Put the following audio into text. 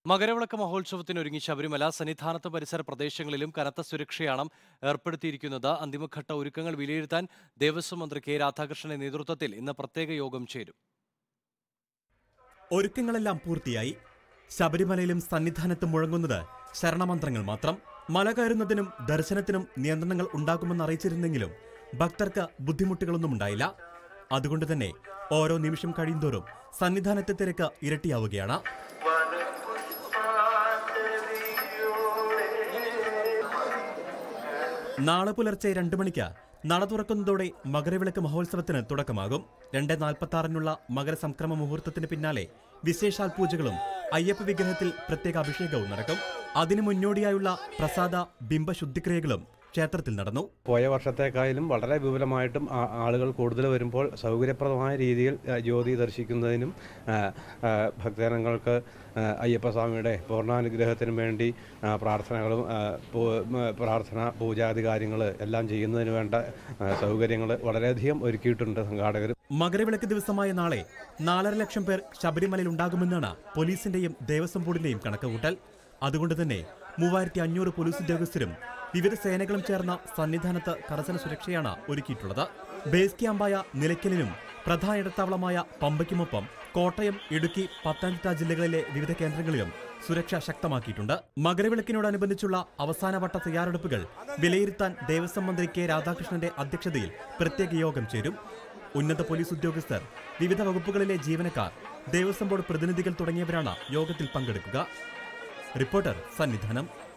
മകരവിളക്ക് മഹോത്സവത്തിന് ഒരുങ്ങി ശബരിമല സന്നിധാനത്ത് പരിസര പ്രദേശങ്ങളിലും കനത്ത സുരക്ഷയാണ് ഏർപ്പെടുത്തിയിരിക്കുന്നത് അന്തിമഘട്ട ഒരുക്കങ്ങൾ വിലയിരുത്താൻ ദേവസ്വം മന്ത്രി കെ രാധാകൃഷ്ണന്റെ നേതൃത്വത്തിൽ ഇന്ന് പ്രത്യേക യോഗം ചേരും ഒരുക്കങ്ങളെല്ലാം പൂർത്തിയായി ശബരിമലയിലും സന്നിധാനത്തും മുഴങ്ങുന്നത് ശരണമന്ത്രങ്ങൾ മാത്രം മല കയറുന്നതിനും ദർശനത്തിനും നിയന്ത്രണങ്ങൾ ഉണ്ടാകുമെന്ന് അറിയിച്ചിരുന്നെങ്കിലും ഭക്തർക്ക് ബുദ്ധിമുട്ടുകളൊന്നും ഉണ്ടായില്ല അതുകൊണ്ട് തന്നെ ഓരോ നിമിഷം കഴിയുന്തോറും സന്നിധാനത്തെ തിരക്ക് ഇരട്ടിയാവുകയാണ് നാളെ പുലർച്ചെ രണ്ട് മണിക്ക് നട തുറക്കുന്നതോടെ മകരവിളക്ക് മഹോത്സവത്തിന് തുടക്കമാകും രണ്ട് നാൽപ്പത്തി ആറിനുള്ള മകരസംക്രമ മുഹൂർത്തത്തിന് പിന്നാലെ വിശേഷാൽ പൂജകളും അയ്യപ്പ വിഗ്രഹത്തിൽ പ്രത്യേക അഭിഷേകവും നടക്കും അതിനു മുന്നോടിയായുള്ള പ്രസാദ ബിംബ ശുദ്ധിക്രിയകളും ക്ഷേത്രത്തിൽ നടന്നു പോയ വർഷത്തേക്കായാലും വളരെ വിപുലമായിട്ടും ആ- ആളുകൾ കൂടുതൽ വരുമ്പോൾ സൗകര്യപ്രദമായ രീതിയിൽ ആ, ജ്യോതി ദർശിക്കുന്നതിനും ആ, ആ, ഭക്തജനങ്ങൾക്ക് ആ, അയ്യപ്പസ്വാമിയുടെ പൂർണ്ണാനുഗ്രഹത്തിനും വേണ്ടി ആ, പ്രാർത്ഥനകളും ആ, പൂ- മ, പ്രാർത്ഥന പൂജാതി കാര്യങ്ങൾ എല്ലാം ചെയ്യുന്നതിന് വേണ്ട സൗകര്യങ്ങൾ വളരെയധികം ഒരുക്കിയിട്ടുണ്ട് സംഘാടകർ മകരവിളക്ക് ദിവസമായ നാളെ നാലര ലക്ഷം പേർ ശബരിമലയിൽ ഉണ്ടാകുമെന്നാണ് പോലീസിന്റെയും ദേവസ്വം ബോർഡിന്റെയും കണക്കുകൂട്ടൽ അതുകൊണ്ട് തന്നെ മൂവായിരത്തി അഞ്ഞൂറ് പോലീസ് ഉദ്യോഗസ്ഥരും വിവിധ സേനകളും ചേർന്ന സന്നിധാനത്ത് കർശന സുരക്ഷയാണ് ഒരുക്കിയിട്ടുള്ളത് ബേസ് ക്യാമ്പായ നിലയ്ക്കലിനും പ്രധാന ഇടത്താവളമായ പമ്പയ്ക്കുമൊപ്പം കോട്ടയം ഇടുക്കി പത്തനംതിട്ട ജില്ലകളിലെ വിവിധ കേന്ദ്രങ്ങളിലും സുരക്ഷ ശക്തമാക്കിയിട്ടുണ്ട് മകരവിളക്കിനോടനുബന്ധിച്ചുള്ള അവസാനവട്ട തയ്യാറെടുപ്പുകൾ വിലയിരുത്താൻ ദേവസ്വം മന്ത്രി കെ രാധാകൃഷ്ണന്റെ അധ്യക്ഷതയിൽ പ്രത്യേക യോഗം ചേരും ഉന്നത പോലീസ് ഉദ്യോഗസ്ഥർ വിവിധ വകുപ്പുകളിലെ ജീവനക്കാർ ദേവസ്വം ബോർഡ് പ്രതിനിധികൾ തുടങ്ങിയവരാണ് യോഗത്തിൽ പങ്കെടുക്കുക റിപ്പോർട്ടർ സന്നിധാനം